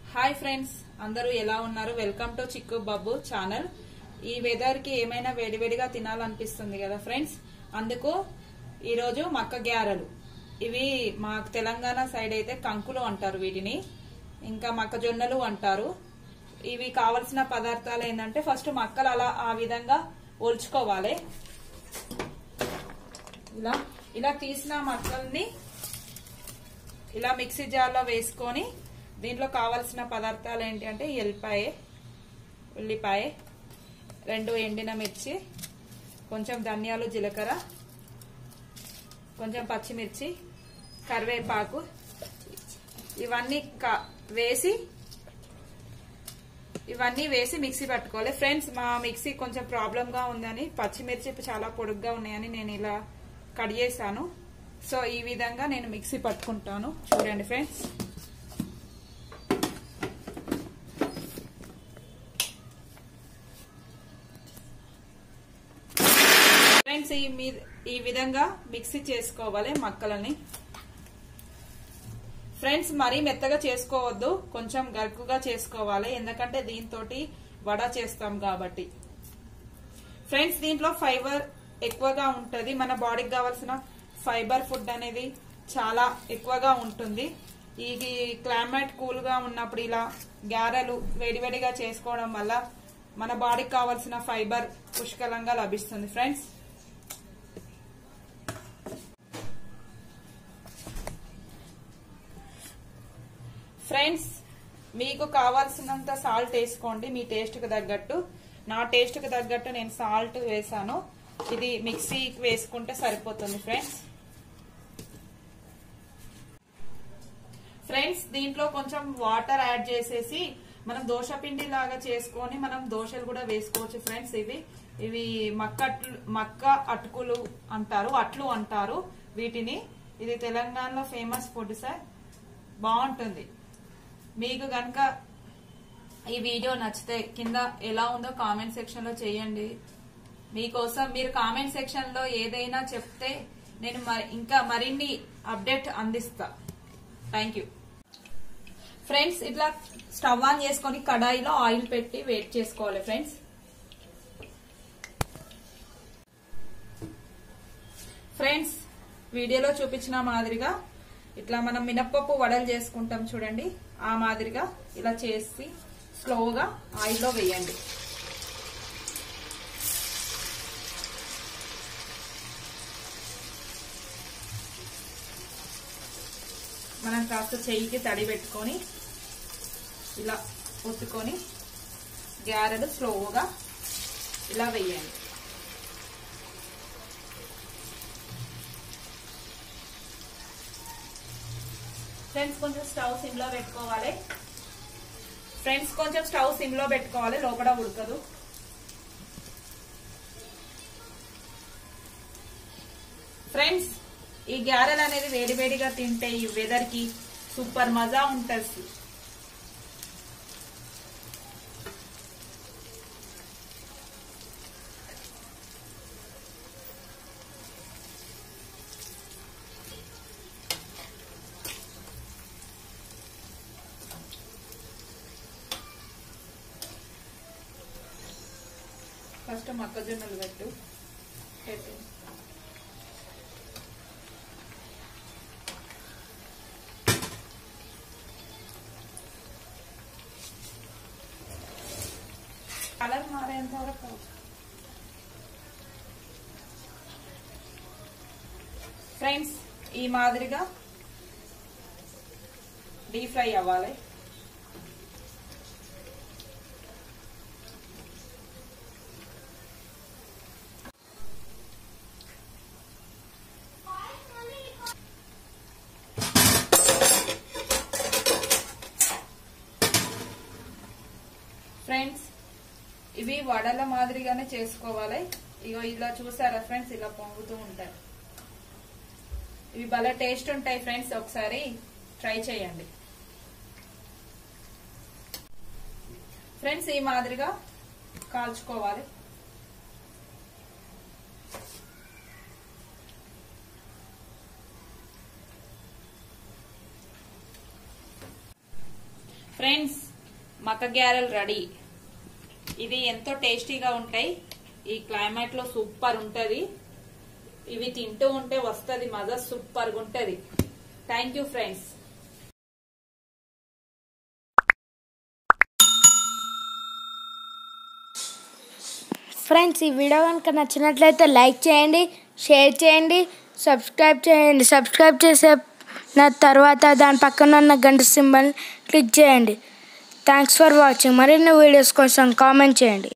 hi friends అందరూ ఎలా ఉన్నారు వెల్కమ్ టు చిక్కు బాబు ఛానల్ ఈ వెదర్ కి ఏమైనా వేడివేడిగా తినాలనిపిస్తుంది కదా ఫ్రెండ్స్ అందుకు ఈరోజు మక్క గ్యారెలు ఇవి మా తెలంగాణ సైడ్ అయితే కంకులు అంటారు వీటిని ఇంకా మొక్కజొన్నలు అంటారు ఇవి కావలసిన పదార్థాలు ఏంటంటే ఫస్ట్ మక్కలు అలా ఆ విధంగా ఒల్చుకోవాలి ఇలా ఇలా తీసిన మక్కల్ని ఇలా మిక్సీ జార్లో వేసుకొని దీంట్లో కావాల్సిన పదార్థాలు ఏంటి అంటే ఎల్లిపాయ ఉల్లిపాయ రెండు ఎండిన మిర్చి కొంచెం ధనియాలు జీలకర్ర కొంచెం పచ్చిమిర్చి కరివేపాకు ఇవన్నీ క- వేసి ఇవన్నీ వేసి మిక్సీ పట్టుకోవాలి ఫ్రెండ్స్ మా మిక్సీ కొంచెం ప్రాబ్లంగా ఉందని పచ్చిమిర్చి చాలా పొడుగ్గా ఉన్నాయని నేను ఇలా కట్ చేశాను సో ఈ విధంగా నేను మిక్సీ పట్టుకుంటాను చూడండి ఫ్రెండ్స్ ఫ్రెండ్స్ ఈ మీ- ఈ విధంగా మిక్సీ చేసుకోవాలి మక్కలని ఫ్రెండ్స్ మరీ మెత్తగా చేసుకోవద్దు కొంచెం గరుకుగా చేసుకోవాలి ఎందుకంటే దీంతో వడ చేస్తాం కాబట్టి ఫ్రెండ్స్ దీంట్లో ఫైబర్ ఎక్కువగా ఉంటది మన బాడీకి కావాల్సిన ఫైబర్ ఫుడ్ అనేది చాలా ఎక్కువగా ఉంటుంది ఈ క్లైమేట్ కూల్ గా ఉన్నప్పుడు ఇలా గారెలు వేడివేడిగా చేసుకోవడం వల్ల మన బాడీకి కావాల్సిన ఫైబర్ పుష్కలంగా లభిస్తుంది ఫ్రెండ్స్ ఫ్రెండ్స్ మీకు కావాల్సినంత సాల్ట్ వేసుకోండి మీ టేస్ట్కి తగ్గట్టు నా టేస్ట్కి తగ్గట్టు నేను సాల్ట్ వేసాను ఇది మిక్సీకి వేసుకుంటే సరిపోతుంది ఫ్రెండ్స్ ఫ్రెండ్స్ దీంట్లో కొంచెం వాటర్ యాడ్ చేసేసి మనం దోశ పిండి లాగా చేసుకొని మనం దోశలు కూడా వేసుకోవచ్చు ఫ్రెండ్స్ ఇవి ఇవి మక్క అట్లు మక్క అటుకులు అంటారు అట్లు అంటారు వీటిని ఇది తెలంగాణలో ఫేమస్ ఫుడ్ సార్ బాగుంటుంది మీకు గనక ఈ వీడియో నచ్చితే కింద ఎలా ఉందో కామెంట్ సెక్షన్ లో చేయండి మీకోసం మీరు కామెంట్ సెక్షన్ లో ఏదైనా చెప్తే నేను మరి- ఇంకా మరిన్ని అప్డేట్ అందిస్తా థ్యాంక్ యూ ఫ్రెండ్స్ ఇట్లా స్టవ్ ఆన్ చేసుకొని కడాయిలో ఆయిల్ పెట్టి వేట్ చేసుకోవాలి ఫ్రెండ్స్ ఫ్రెండ్స్ వీడియోలో చూపించిన మాదిరిగా ఇట్లా మనం మినప్పప్పు వడలు చేసుకుంటాం చూడండి ఆ మాదిరిగా ఇలా చేసి స్లోగా ఆయిల్లో వేయండి మనం కాస్త చెయ్యికి తడి పెట్టుకొని ఇలా ఒత్తుకొని గారెలు స్లోగా ఇలా వేయండి ఫ్రెండ్స్ కొంచెం స్టవ్ సిమ్ లో పెట్టుకోవాలి ఫ్రెండ్స్ కొంచెం స్టవ్ సిమ్ లో పెట్టుకోవాలి లోపల ఉడకదు ఫ్రెండ్స్ ఈ గ్యారెల్ అనేది వేడివేడిగా తింటే ఈ వెదర్ కి సూపర్ మజా ఉంటుంది ఫస్ట్ మొక్కజొన్నలు పెట్టు పెట్టు కలర్ మారేంత వరకు ఫ్రెండ్స్ ఈ మాదిరిగా డీప్ ఫ్రై అవ్వాలి ఫ్రెండ్స్ ఇవి వడల మాదిరిగానే చేసుకోవాలి ఇగో ఇలా చూసారా ఫ్రెండ్స్ ఇలా పొంగుతూ ఉంటాయి ఇవి భలే టేస్ట్ ఉంటాయి ఫ్రెండ్స్ ఒకసారి ట్రై చేయండి ఫ్రెండ్స్ ఈ మాదిరిగా కాల్చుకోవాలి ఫ్రెండ్స్ మక్క గ్యారెలు రెడీ ఇది ఎంతో టేస్టీగా ఉంటాయి ఈ క్లైమేట్ లో సూపర్ ఉంటది ఇవి తింటూ ఉంటే వస్తది మజా సూపర్ గా ఉంటది థ్యాంక్ యూ ఫ్రెండ్స్ ఫ్రెండ్స్ ఈ వీడియో కనుక నచ్చినట్లయితే లైక్ చేయండి షేర్ చేయండి సబ్స్క్రైబ్ చేయండి సబ్స్క్రైబ్ చేసే నా తర్వాత దాని పక్కన ఉన్న గంట సింబల్ క్లిక్ చేయండి థ్యాంక్స్ ఫర్ వాచింగ్ మరిన్ని వీడియోస్ కోసం కామెంట్ చేయండి